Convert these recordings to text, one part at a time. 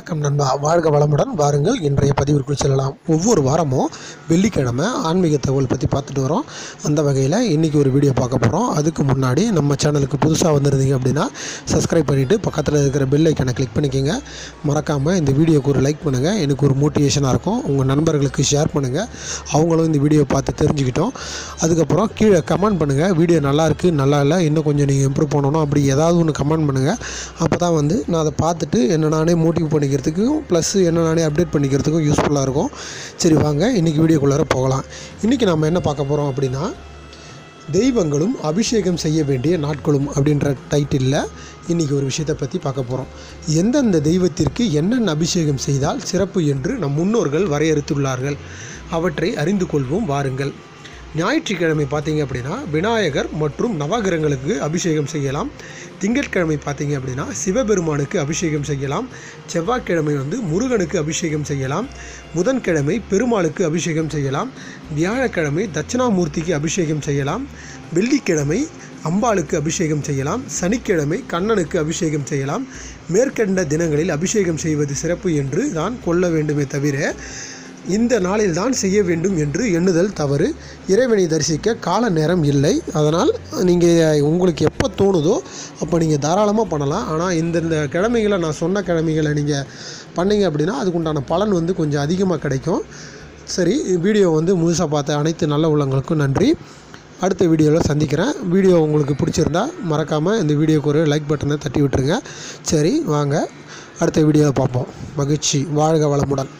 வணக்கம் நண்பா வாழ்க வளமுடன் வாருங்கள் இன்றைய பதிவிற்குள் செல்லலாம் ஒவ்வொரு வாரமும் வெள்ளிக்கிழமை ஆன்மீக தகவல் பற்றி பார்த்துட்டு வரோம் அந்த வகையில் இன்றைக்கி ஒரு வீடியோ பார்க்க போகிறோம் அதுக்கு முன்னாடி நம்ம சேனலுக்கு புதுசாக வந்திருந்தீங்க அப்படின்னா சப்ஸ்கிரைப் பண்ணிவிட்டு பக்கத்தில் இருக்கிற பெல் ஐக்கனை கிளிக் பண்ணிக்கோங்க மறக்காமல் இந்த வீடியோக்கு ஒரு லைக் பண்ணுங்கள் எனக்கு ஒரு மோட்டிவேஷனாக இருக்கும் உங்கள் நண்பர்களுக்கு ஷேர் பண்ணுங்கள் அவங்களும் இந்த வீடியோ பார்த்து தெரிஞ்சுக்கிட்டோம் அதுக்கப்புறம் கீழே கமெண்ட் பண்ணுங்கள் வீடியோ நல்லா இருக்குது நல்லா இல்லை இன்னும் கொஞ்சம் நீங்கள் இம்ப்ரூவ் பண்ணணும் அப்படி ஏதாவது ஒன்று கமெண்ட் பண்ணுங்கள் அப்போ தான் வந்து நான் அதை பார்த்துட்டு என்ன நானே மோட்டிவ் பண்ணிக்கிறதுக்கும் ப்ளஸ் என்ன நானே அப்டேட் பண்ணிக்கிறதுக்கும் யூஸ்ஃபுல்லாக இருக்கும் சரி வாங்க இன்றைக்கி வீடியோக்குள்ளார போகலாம் இன்றைக்கி நம்ம என்ன பார்க்க போகிறோம் அப்படின்னா தெய்வங்களும் அபிஷேகம் செய்ய வேண்டிய நாட்களும் அப்படின்ற டைட்டிலில் இன்றைக்கி ஒரு விஷயத்தை பற்றி பார்க்க போகிறோம் எந்தெந்த தெய்வத்திற்கு என்னென்ன அபிஷேகம் செய்தால் சிறப்பு என்று நம் முன்னோர்கள் வரையறுத்துள்ளார்கள் அவற்றை அறிந்து கொள்வோம் வாருங்கள் ஞாயிற்றுக்கிழமை பார்த்தீங்க அப்படின்னா விநாயகர் மற்றும் நவகிரகங்களுக்கு அபிஷேகம் செய்யலாம் திங்கட்கிழமை பார்த்தீங்க அப்படின்னா சிவபெருமானுக்கு அபிஷேகம் செய்யலாம் செவ்வாய்க்கிழமை வந்து முருகனுக்கு அபிஷேகம் செய்யலாம் புதன்கிழமை பெருமாளுக்கு அபிஷேகம் செய்யலாம் வியாழக்கிழமை தட்சிணாமூர்த்திக்கு அபிஷேகம் செய்யலாம் வெள்ளிக்கிழமை அம்பாளுக்கு அபிஷேகம் செய்யலாம் சனிக்கிழமை கண்ணனுக்கு அபிஷேகம் செய்யலாம் மேற்கண்ட தினங்களில் அபிஷேகம் செய்வது சிறப்பு என்று தான் கொள்ள வேண்டுமே தவிர இந்த நாளில் தான் செய்ய வேண்டும் என்று எண்ணுதல் தவறு இறைவனை தரிசிக்க கால நேரம் இல்லை அதனால் நீங்கள் உங்களுக்கு எப்போ தோணுதோ அப்போ நீங்கள் தாராளமாக பண்ணலாம் ஆனால் இந்தந்த கிழமைகளை நான் சொன்ன கிழமைகளை நீங்கள் பண்ணீங்க அப்படின்னா அதுக்குண்டான பலன் வந்து கொஞ்சம் அதிகமாக கிடைக்கும் சரி வீடியோ வந்து முழுசாக பார்த்த அனைத்து நல்ல உள்ளங்களுக்கும் நன்றி அடுத்த வீடியோவில் சந்திக்கிறேன் வீடியோ உங்களுக்கு பிடிச்சிருந்தா மறக்காமல் இந்த வீடியோக்கு ஒரு லைக் பட்டனை தட்டி விட்டுருங்க சரி வாங்க அடுத்த வீடியோவை பார்ப்போம் மகிழ்ச்சி வாழ்க வளமுடன்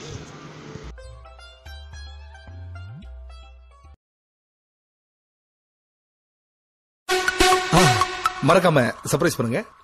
மறக்காம சர்ப்ரைஸ் பண்ணுங்க